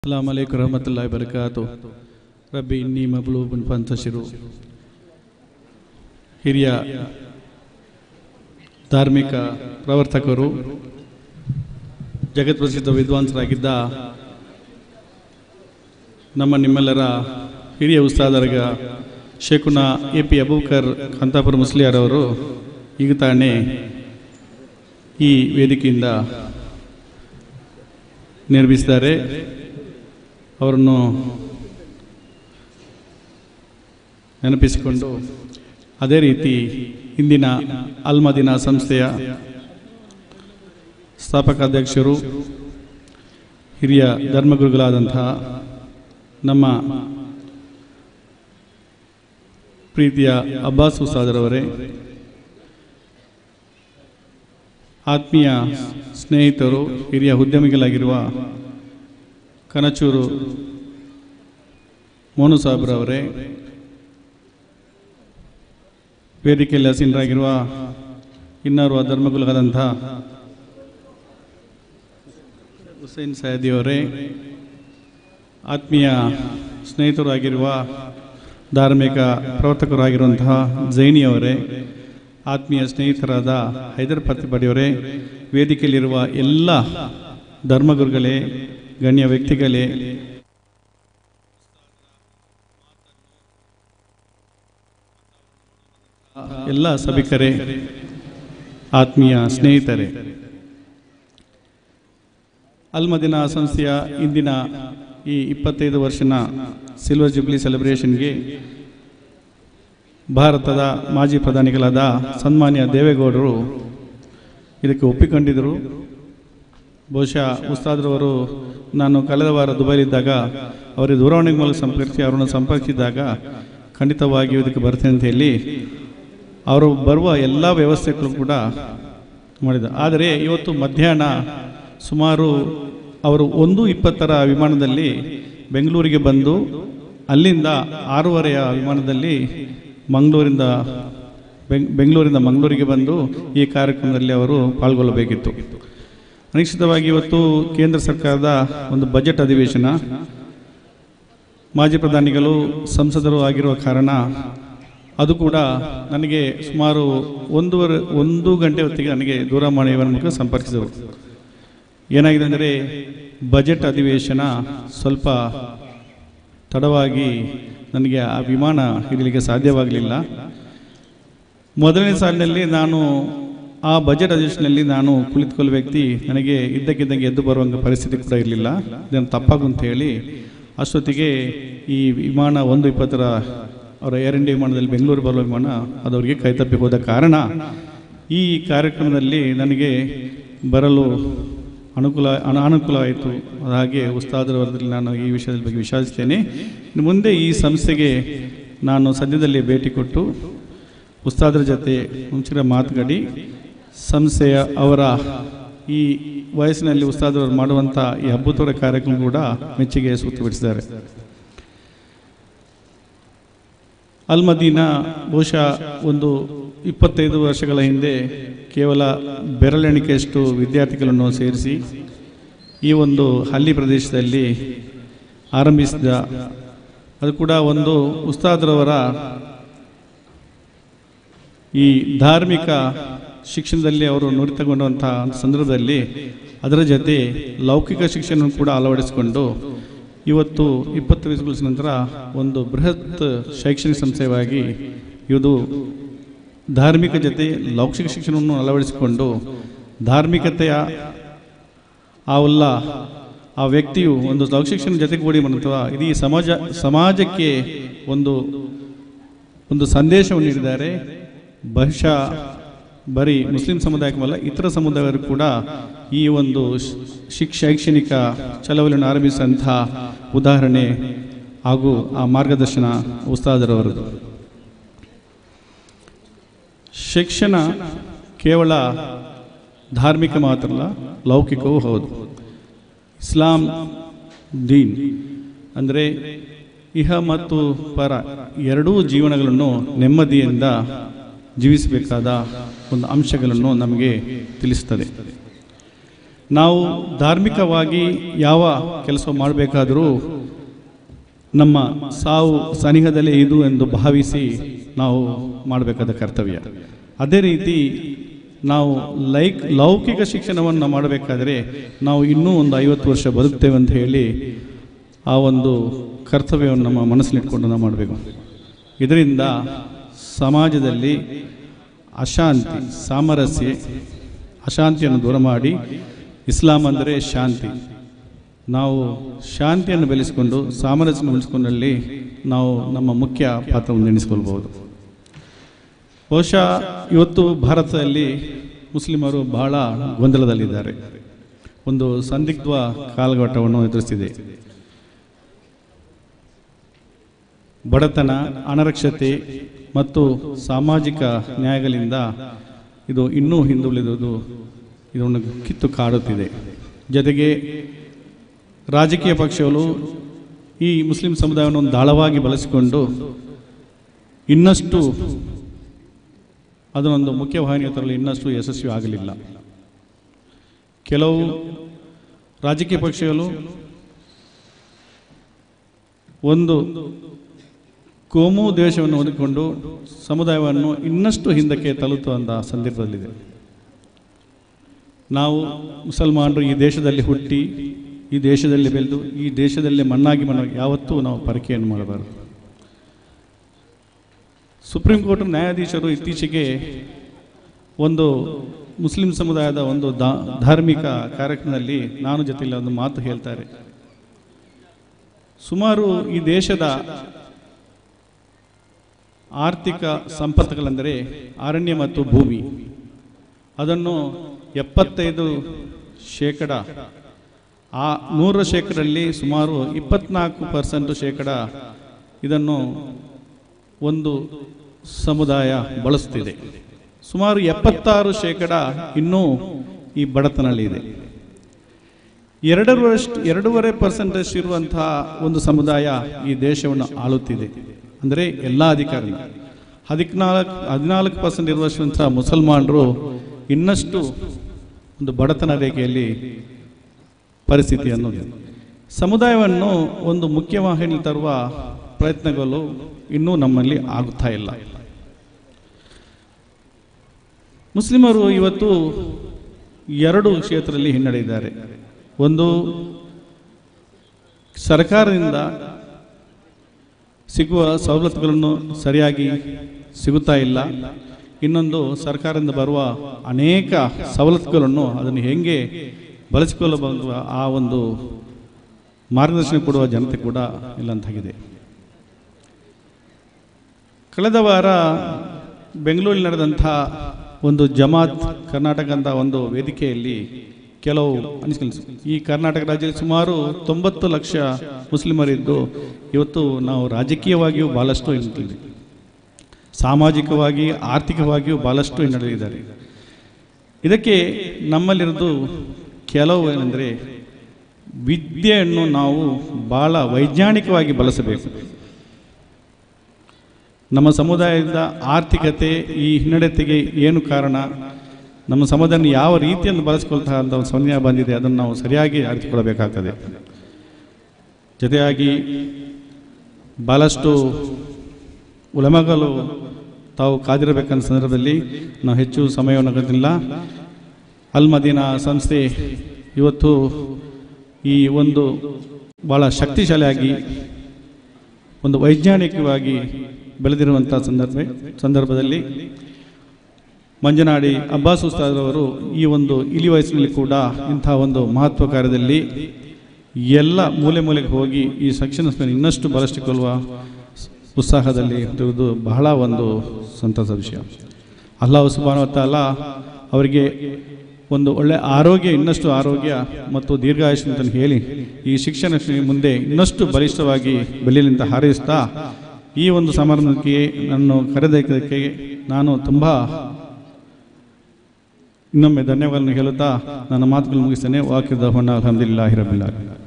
ಅಸ್ಸಲಾಮ್ ಅಲೈಕು ರಹಮತುಲ್ಲಾಹಿ ಬರಕಾತು ರಬ್ಬಿ ಇನ್ನಿ ಮಬ್ಲೂಬುನ್ ಫಂತಶಿರು ಹಿರಿಯ ಧಾರ್ಮಿಕ ಪ್ರವರ್ತಕರು ಜಗತ್ಪ್ರಸಿದ್ಧ ವಿದ್ವಾಂಸರಾಗಿದ್ದ ನಮ್ಮ ನಿಮ್ಮೆಲ್ಲರ ಹಿರಿಯ ಉಸ್ತಾದರ್ಗ ಶೇಖುನ ಎ ಪಿ ಅಬೂಕರ್ ಖಂತಾಪುರ ಮುಸ್ಲಿಯಾರವರು ಈಗ ತಾನೇ ಈ ವೇದಿಕೆಯಿಂದ ನಿರ್ಮಿಸಿದ್ದಾರೆ ಅವರನ್ನು ನೆನಪಿಸಿಕೊಂಡು ಅದೇ ರೀತಿ ಇಂದಿನ ಅಲ್ಮದಿನ ಸಂಸ್ಥೆಯ ಸ್ಥಾಪಕಾಧ್ಯಕ್ಷರು ಹಿರಿಯ ಧರ್ಮಗುರುಗಳಾದಂತಹ ನಮ್ಮ ಪ್ರೀತಿಯ ಅಬ್ಬಾಸ್ ಉಸ್ತಾದರವರೇ ಆತ್ಮೀಯ ಸ್ನೇಹಿತರು ಹಿರಿಯ ಉದ್ಯಮಿಗಳಾಗಿರುವ ಕನಚೂರು ಮೋನು ಸಾಬ್ರವರೇ ವೇದಿಕೆಯಲ್ಲಿ ಹಸೀನರಾಗಿರುವ ಇನ್ನೋರ್ವ ಧರ್ಮಗುಲಗಾದಂಥ ಹುಸೇನ್ ಸಯದಿಯವರೇ ಆತ್ಮೀಯ ಸ್ನೇಹಿತರು ಆಗಿರುವ ಧಾರ್ಮಿಕ ಪ್ರವರ್ತಕರಾಗಿರುವಂತಹ ಜೈನಿಯವರೇ ಆತ್ಮೀಯ ಸ್ನೇಹಿತರಾದ ಹೈದರ್ ಪ್ರತಿಭಟಿಯವರೇ ವೇದಿಕೆಯಲ್ಲಿರುವ ಎಲ್ಲ ಧರ್ಮಗುರುಗಳೇ ಗಣ್ಯ ವ್ಯಕ್ತಿಗಳೇ ಎಲ್ಲ ಸಭಿಕರೇ ಆತ್ಮೀಯ ಸ್ನೇಹಿತರೆ ಅಲ್ಮದಿನ ಸಂಸ್ಥೆಯ ಇಂದಿನ ಈ ಇಪ್ಪತ್ತೈದು ವರ್ಷನ ಸಿಲ್ವರ್ ಜುಬ್ಲಿ ಸೆಲೆಬ್ರೇಷನ್ಗೆ ಭಾರತದ ಮಾಜಿ ಪ್ರಧಾನಿಗಳಾದ ಸನ್ಮಾನ್ಯ ದೇವೇಗೌಡರು ಇದಕ್ಕೆ ಒಪ್ಪಿಕೊಂಡಿದ್ದರು ಬಹುಶಃ ಉಸ್ತಾದ್ರವರು ನಾನು ಕಳೆದ ವಾರ ದುಬೈಲಿದ್ದಾಗ ಅವರಿಗೆ ದೂರವಾಣಿ ಮೂಲಕ ಸಂಪರ್ಕಿಸಿ ಅವರನ್ನು ಸಂಪರ್ಕಿಸಿದಾಗ ಖಂಡಿತವಾಗಿಯೂ ಇದಕ್ಕೆ ಬರ್ತೇನೆ ಅಂತ ಹೇಳಿ ಅವರು ಬರುವ ಎಲ್ಲ ವ್ಯವಸ್ಥೆಗಳು ಕೂಡ ಮಾಡಿದ ಆದರೆ ಇವತ್ತು ಮಧ್ಯಾಹ್ನ ಸುಮಾರು ಅವರು ಒಂದು ಇಪ್ಪತ್ತರ ವಿಮಾನದಲ್ಲಿ ಬೆಂಗಳೂರಿಗೆ ಬಂದು ಅಲ್ಲಿಂದ ಆರೂವರೆಯ ವಿಮಾನದಲ್ಲಿ ಮಂಗಳೂರಿಂದ ಬೆಂಗ್ ಬೆಂಗಳೂರಿಂದ ಮಂಗಳೂರಿಗೆ ಬಂದು ಈ ಕಾರ್ಯಕ್ರಮದಲ್ಲಿ ಅವರು ಪಾಲ್ಗೊಳ್ಳಬೇಕಿತ್ತು ಅನಿಶ್ಚಿತವಾಗಿ ಇವತ್ತು ಕೇಂದ್ರ ಸರ್ಕಾರದ ಒಂದು ಬಜೆಟ್ ಅಧಿವೇಶನ ಮಾಜಿ ಪ್ರಧಾನಿಗಳು ಸಂಸದರು ಆಗಿರುವ ಕಾರಣ ಅದು ಕೂಡ ನನಗೆ ಸುಮಾರು ಒಂದೂವರೆ ಒಂದು ಗಂಟೆ ಹೊತ್ತಿಗೆ ನನಗೆ ದೂರವಾಣಿಯ ಮೂಲಕ ಸಂಪರ್ಕಿಸಿದರು ಏನಾಗಿದೆ ಅಂದರೆ ಬಜೆಟ್ ಅಧಿವೇಶನ ಸ್ವಲ್ಪ ತಡವಾಗಿ ನನಗೆ ಆ ವಿಮಾನ ಹಿಡಿಲಿಕ್ಕೆ ಸಾಧ್ಯವಾಗಲಿಲ್ಲ ಮೊದಲನೇ ಸಾಲಿನಲ್ಲಿ ನಾನು ಆ ಬಜೆಟ್ ಅಧಿವೇಶನದಲ್ಲಿ ನಾನು ಕುಳಿತುಕೊಳ್ಳ ವ್ಯಕ್ತಿ ನನಗೆ ಇದ್ದಕ್ಕಿದ್ದಂಗೆ ಎದ್ದು ಬರುವಂಥ ಪರಿಸ್ಥಿತಿ ಕೂಡ ಇರಲಿಲ್ಲ ಇದನ್ನು ತಪ್ಪಾಗು ಅಂತ ಹೇಳಿ ಅಷ್ಟೊತ್ತಿಗೆ ಈ ವಿಮಾನ ಒಂದು ಇಪ್ಪತ್ತರ ಅವರ ಏರ್ ಇಂಡಿಯಾ ವಿಮಾನದಲ್ಲಿ ಬೆಂಗಳೂರು ಬರುವ ವಿಮಾನ ಅದು ಅವರಿಗೆ ಕೈತಪ್ಪಿ ಹೋದ ಕಾರಣ ಈ ಕಾರ್ಯಕ್ರಮದಲ್ಲಿ ನನಗೆ ಬರಲು ಅನುಕೂಲ ಅನಾನುಕೂಲ ಆಯಿತು ಹಾಗೆ ಉಸ್ತಾದರ ವರದಲ್ಲಿ ನಾನು ಈ ವಿಷಯದ ಬಗ್ಗೆ ವಿಷಾದಿಸ್ತೇನೆ ಇನ್ನು ಮುಂದೆ ಈ ಸಂಸ್ಥೆಗೆ ನಾನು ಸದ್ಯದಲ್ಲಿ ಭೇಟಿ ಕೊಟ್ಟು ಉಸ್ತಾದರ ಜೊತೆ ಮುಂಚಿನ ಮಾತುಕಡಿ ಸಂಸ್ಥೆಯ ಅವರ ಈ ವಯಸ್ಸಿನಲ್ಲಿ ಉಸ್ತಾದವರು ಮಾಡುವಂಥ ಈ ಅದ್ಭುತವರ ಕಾರ್ಯಕ್ರಮ ಕೂಡ ಮೆಚ್ಚುಗೆ ಸೂಕ್ತಪಡಿಸಿದ್ದಾರೆ ಅಲ್ಮದೀನ ಬಹುಶಃ ಒಂದು ಇಪ್ಪತ್ತೈದು ವರ್ಷಗಳ ಹಿಂದೆ ಕೇವಲ ಬೆರಳೆಣಿಕೆಯಷ್ಟು ವಿದ್ಯಾರ್ಥಿಗಳನ್ನು ಸೇರಿಸಿ ಈ ಒಂದು ಹಳ್ಳಿ ಪ್ರದೇಶದಲ್ಲಿ ಆರಂಭಿಸಿದ ಅದು ಕೂಡ ಒಂದು ಉಸ್ತಾದ್ರವರ ಈ ಧಾರ್ಮಿಕ ಶಿಕ್ಷಣದಲ್ಲಿ ಅವರು ನುರಿತಗೊಂಡಂತಹ ಸಂದರ್ಭದಲ್ಲಿ ಅದರ ಜೊತೆ ಲೌಕಿಕ ಶಿಕ್ಷಣ ಕೂಡ ಅಳವಡಿಸಿಕೊಂಡು ಇವತ್ತು ಇಪ್ಪತ್ತು ವರ್ಷಗಳ ನಂತರ ಒಂದು ಬೃಹತ್ ಶೈಕ್ಷಣಿಕ ಸಂಸ್ಥೆಯಾಗಿ ಇದು ಧಾರ್ಮಿಕ ಜೊತೆ ಲೌಕಿಕ ಶಿಕ್ಷಣವನ್ನು ಅಳವಡಿಸಿಕೊಂಡು ಧಾರ್ಮಿಕತೆಯ ಆ ಉಲ್ಲ ಆ ವ್ಯಕ್ತಿಯು ಒಂದು ಲೌಕಿಕ ಶಿಕ್ಷಣ ಜೊತೆಗೂಡಿ ಅಥವಾ ಇಡೀ ಸಮಾಜ ಸಮಾಜಕ್ಕೆ ಒಂದು ಒಂದು ಸಂದೇಶವನ್ನು ನೀಡಿದ್ದಾರೆ ಬಹುಶಃ ಬರೀ ಮುಸ್ಲಿಂ ಸಮುದಾಯಕ್ಕಲ್ಲ ಇತರ ಸಮುದಾಯರು ಕೂಡ ಈ ಒಂದು ಶಿಕ್ ಶೈಕ್ಷಣಿಕ ಚಳವಳಿಯನ್ನು ಆರಂಭಿಸಿದಂಥ ಉದಾಹರಣೆ ಹಾಗೂ ಆ ಮಾರ್ಗದರ್ಶನ ಉಸ್ತಾದರವರದು ಶಿಕ್ಷಣ ಕೇವಲ ಧಾರ್ಮಿಕ ಮಾತ್ರ ಅಲ್ಲ ಲೌಕಿಕವೂ ಹೌದು ಇಸ್ಲಾಂ ದೀನ್ ಅಂದರೆ ಇಹ ಮತ್ತು ಪರ ಎರಡೂ ಜೀವನಗಳನ್ನು ನೆಮ್ಮದಿಯಿಂದ ಜೀವಿಸಬೇಕಾದ ಒಂದು ಅಂಶಗಳನ್ನು ನಮಗೆ ತಿಳಿಸ್ತದೆ ನಾವು ಧಾರ್ಮಿಕವಾಗಿ ಯಾವ ಕೆಲಸ ಮಾಡಬೇಕಾದರೂ ನಮ್ಮ ಸಾವು ಸನಿಹದಲ್ಲೇ ಇದು ಎಂದು ಭಾವಿಸಿ ನಾವು ಮಾಡಬೇಕಾದ ಕರ್ತವ್ಯ ಅದೇ ರೀತಿ ನಾವು ಲೈಕ್ ಲೌಕಿಕ ಶಿಕ್ಷಣವನ್ನು ಮಾಡಬೇಕಾದರೆ ನಾವು ಇನ್ನೂ ಒಂದು ಐವತ್ತು ವರ್ಷ ಬದುಕ್ತೇವೆ ಅಂತ ಹೇಳಿ ಆ ಒಂದು ಕರ್ತವ್ಯವನ್ನು ನಮ್ಮ ಮನಸ್ಸಿನಿಟ್ಕೊಂಡು ನಾವು ಮಾಡಬೇಕು ಇದರಿಂದ ಸಮಾಜದಲ್ಲಿ ಅಶಾಂತಿ ಸಾಮರಸ್ಯ ಅಶಾಂತಿಯನ್ನು ದೂರ ಮಾಡಿ ಇಸ್ಲಾಂ ಅಂದರೆ ಶಾಂತಿ ನಾವು ಶಾಂತಿಯನ್ನು ಬೆಳೆಸಿಕೊಂಡು ಸಾಮರಸ್ಯವನ್ನು ಉಳಿಸಿಕೊಂಡಲ್ಲಿ ನಾವು ನಮ್ಮ ಮುಖ್ಯ ಪಾತ್ರವನ್ನು ಎಣಿಸಿಕೊಳ್ಬಹುದು ಬಹುಶಃ ಇವತ್ತು ಭಾರತದಲ್ಲಿ ಮುಸ್ಲಿಮರು ಬಹಳ ಗೊಂದಲದಲ್ಲಿದ್ದಾರೆ ಒಂದು ಸಂದಿಗ್ಧ ಕಾಲಘಟ್ಟವನ್ನು ಎದುರಿಸಿದೆ ಬಡತನ ಅನರಕ್ಷತೆ ಮತ್ತು ಸಾಮಾಜಿಕ ನ್ಯಾಯಗಳಿಂದ ಇದು ಇನ್ನೂ ಹಿಂದುಳಿದುದು ಇದನ್ನು ಕಿತ್ತು ಕಾಡುತ್ತಿದೆ ಜೊತೆಗೆ ರಾಜಕೀಯ ಪಕ್ಷಗಳು ಈ ಮುಸ್ಲಿಂ ಸಮುದಾಯವನ್ನು ಒಂದು ದಾಳವಾಗಿ ಬಳಸಿಕೊಂಡು ಇನ್ನಷ್ಟು ಅದನ್ನೊಂದು ಮುಖ್ಯವಾಹಿನಿಯ ತರಲು ಇನ್ನಷ್ಟು ಯಶಸ್ವಿ ಆಗಲಿಲ್ಲ ಕೆಲವು ರಾಜಕೀಯ ಪಕ್ಷಗಳು ಒಂದು ಕೋಮು ದೇಶವನ್ನು ಹೊಂದಿಕೊಂಡು ಸಮುದಾಯವನ್ನು ಇನ್ನಷ್ಟು ಹಿಂದಕ್ಕೆ ತಲುಪುವಂಥ ಸಂದರ್ಭದಲ್ಲಿದೆ ನಾವು ಮುಸಲ್ಮಾನರು ಈ ದೇಶದಲ್ಲಿ ಹುಟ್ಟಿ ಈ ದೇಶದಲ್ಲಿ ಬೆಳೆದು ಈ ದೇಶದಲ್ಲಿ ಮಣ್ಣಾಗಿ ಮಣ್ಣಾಗಿ ಯಾವತ್ತೂ ನಾವು ಪರಕೆಯನ್ನು ಮಾಡಬಾರದು ಸುಪ್ರೀಂ ಕೋರ್ಟ್ ನ್ಯಾಯಾಧೀಶರು ಇತ್ತೀಚೆಗೆ ಒಂದು ಮುಸ್ಲಿಂ ಸಮುದಾಯದ ಒಂದು ದಾ ಧಾರ್ಮಿಕ ಕಾರ್ಯಕ್ರಮದಲ್ಲಿ ನಾನು ಜೊತೆಯಲ್ಲಿ ಒಂದು ಮಾತು ಹೇಳ್ತಾರೆ ಸುಮಾರು ಈ ದೇಶದ ಆರ್ಥಿಕ ಸಂಪತ್ತುಗಳೆಂದರೆ ಅರಣ್ಯ ಮತ್ತು ಭೂಮಿ ಅದನ್ನು ಎಪ್ಪತ್ತೈದು ಶೇಕಡ ಆ ನೂರ ಶೇಕಡಲ್ಲಿ ಸುಮಾರು ಇಪ್ಪತ್ನಾಲ್ಕು ಪರ್ಸೆಂಟ್ ಶೇಕಡ ಇದನ್ನು ಒಂದು ಸಮುದಾಯ ಬಳಸ್ತಿದೆ ಸುಮಾರು ಎಪ್ಪತ್ತಾರು ಶೇಕಡ ಇನ್ನೂ ಈ ಬಡತನಲ್ಲಿ ಇದೆ ಎರಡರಷ್ಟು ಎರಡೂವರೆ ಪರ್ಸೆಂಟಷ್ಟು ಇರುವಂತಹ ಒಂದು ಸಮುದಾಯ ಈ ದೇಶವನ್ನು ಆಳುತ್ತಿದೆ ಅಂದರೆ ಎಲ್ಲ ಅಧಿಕಾರಿ ಹದಿನಾಲ್ಕು ಹದಿನಾಲ್ಕು ಪರ್ಸೆಂಟ್ ಇರುವಷ್ಟಂಥ ಮುಸಲ್ಮಾನರು ಇನ್ನಷ್ಟು ಒಂದು ಬಡತನ ರೇಖೆಯಲ್ಲಿ ಪರಿಸ್ಥಿತಿ ಅನ್ನೋದು ಸಮುದಾಯವನ್ನು ಒಂದು ಮುಖ್ಯವಾಹಿನಿ ತರುವ ಪ್ರಯತ್ನಗಳು ಇನ್ನೂ ನಮ್ಮಲ್ಲಿ ಆಗುತ್ತಾ ಇಲ್ಲ ಮುಸ್ಲಿಮರು ಇವತ್ತು ಎರಡು ಕ್ಷೇತ್ರದಲ್ಲಿ ಹಿನ್ನಡೆಯಿದ್ದಾರೆ ಒಂದು ಸರ್ಕಾರದಿಂದ ಸಿಗುವ ಸವಲತ್ತುಗಳನ್ನು ಸರಿಯಾಗಿ ಸಿಗುತ್ತಾ ಇಲ್ಲ ಇನ್ನೊಂದು ಸರ್ಕಾರದಿಂದ ಬರುವ ಅನೇಕ ಸವಲತ್ತುಗಳನ್ನು ಅದನ್ನು ಹೇಗೆ ಬಳಸಿಕೊಳ್ಳಬಹುದು ಆ ಒಂದು ಮಾರ್ಗದರ್ಶನ ಕೊಡುವ ಜನತೆ ಕೂಡ ಇಲ್ಲಂತಾಗಿದೆ ಕಳೆದ ವಾರ ಬೆಂಗಳೂರಲ್ಲಿ ನಡೆದಂಥ ಒಂದು ಜಮಾತ್ ಕರ್ನಾಟಕ ಅಂತ ಒಂದು ವೇದಿಕೆಯಲ್ಲಿ ಕೆಲವು ಅನಿಸಿಕೆ ಈ ಕರ್ನಾಟಕ ರಾಜ್ಯದಲ್ಲಿ ಸುಮಾರು ತೊಂಬತ್ತು ಲಕ್ಷ ಮುಸ್ಲಿಮರಿದ್ದು ಇವತ್ತು ನಾವು ರಾಜಕೀಯವಾಗಿಯೂ ಬಹಳಷ್ಟು ಹಿನ್ನಡೆದಿದೆ ಸಾಮಾಜಿಕವಾಗಿ ಆರ್ಥಿಕವಾಗಿಯೂ ಬಹಳಷ್ಟು ಹಿನ್ನಡೆದಿದ್ದಾರೆ ಇದಕ್ಕೆ ನಮ್ಮಲ್ಲಿರೋದು ಕೆಲವು ಏನೆಂದರೆ ವಿದ್ಯೆಯನ್ನು ನಾವು ಬಹಳ ವೈಜ್ಞಾನಿಕವಾಗಿ ಬಳಸಬೇಕು ನಮ್ಮ ಸಮುದಾಯದ ಆರ್ಥಿಕತೆ ಈ ಹಿನ್ನಡೆತೆಗೆ ಏನು ಕಾರಣ ನಮ್ಮ ಸಮುದಾಯವನ್ನು ಯಾವ ರೀತಿಯನ್ನು ಬಳಸಿಕೊಳ್ತಾ ಅಂತ ಒಂದು ಸಮಯ ಬಂದಿದೆ ಅದನ್ನು ನಾವು ಸರಿಯಾಗಿ ಅರಿತುಕೊಳ್ಳಬೇಕಾಗ್ತದೆ ಜೊತೆಯಾಗಿ ಭಾಳಷ್ಟು ಉಲಮಗಳು ತಾವು ಕಾದಿರಬೇಕಂತ ಸಂದರ್ಭದಲ್ಲಿ ನಾವು ಹೆಚ್ಚು ಸಮಯವನ್ನು ಗತಿಲ್ಲ ಅಲ್ ಮದೀನಾ ಸಂಸ್ಥೆ ಇವತ್ತು ಈ ಒಂದು ಭಾಳ ಶಕ್ತಿಶಾಲಿಯಾಗಿ ಒಂದು ವೈಜ್ಞಾನಿಕವಾಗಿ ಬೆಳೆದಿರುವಂಥ ಸಂದರ್ಭ ಸಂದರ್ಭದಲ್ಲಿ ಮಂಜನಾಡಿ ಅಬ್ಬಾಸ್ ಉಸ್ತಾದ್ರವರು ಈ ಒಂದು ಇಳಿ ವಯಸ್ಸಿನಲ್ಲಿ ಕೂಡ ಇಂಥ ಒಂದು ಮಹತ್ವ ಕಾರ್ಯದಲ್ಲಿ ಎಲ್ಲ ಮೂಲೆ ಮೂಲೆಗೆ ಹೋಗಿ ಈ ಸೆಕ್ಷನ್ ಇನ್ನಷ್ಟು ಬಲಷ್ಟಿಕೊಳ್ಳುವ ಉತ್ಸಾಹದಲ್ಲಿ ಇರುವುದು ಬಹಳ ಒಂದು ಸಂತಸ ವಿಷಯ ಅಲ್ಲಾಹ್ ಸುಬಾನ ತಾಲ ಅವರಿಗೆ ಒಂದು ಒಳ್ಳೆ ಆರೋಗ್ಯ ಇನ್ನಷ್ಟು ಆರೋಗ್ಯ ಮತ್ತು ದೀರ್ಘಾಯುಷ್ ಅಂತ ಹೇಳಿ ಈ ಶಿಕ್ಷಣ ಮುಂದೆ ಇನ್ನಷ್ಟು ಬಲಿಷ್ಠವಾಗಿ ಬೆಳೆಯಲಿಂದ ಹಾರೈಸ್ತಾ ಈ ಒಂದು ಸಮಾರಂಭಕ್ಕೆ ನಾನು ಕರೆದಕ್ಕೆ ನಾನು ತುಂಬ ಇನ್ನೊಮ್ಮೆ ಧನ್ಯವಾದಗಳನ್ನು ಹೇಳುತ್ತಾ ನನ್ನ ಮಾತುಗಳನ್ನು ಮುಗಿಸ್ತೇನೆ ವಾಕಿರ್ ದಹನ ಅಲಹಮ್ದುಲಿಲ್ಲಾಹಿ ರಬಿಲ್ಲಾಹಿ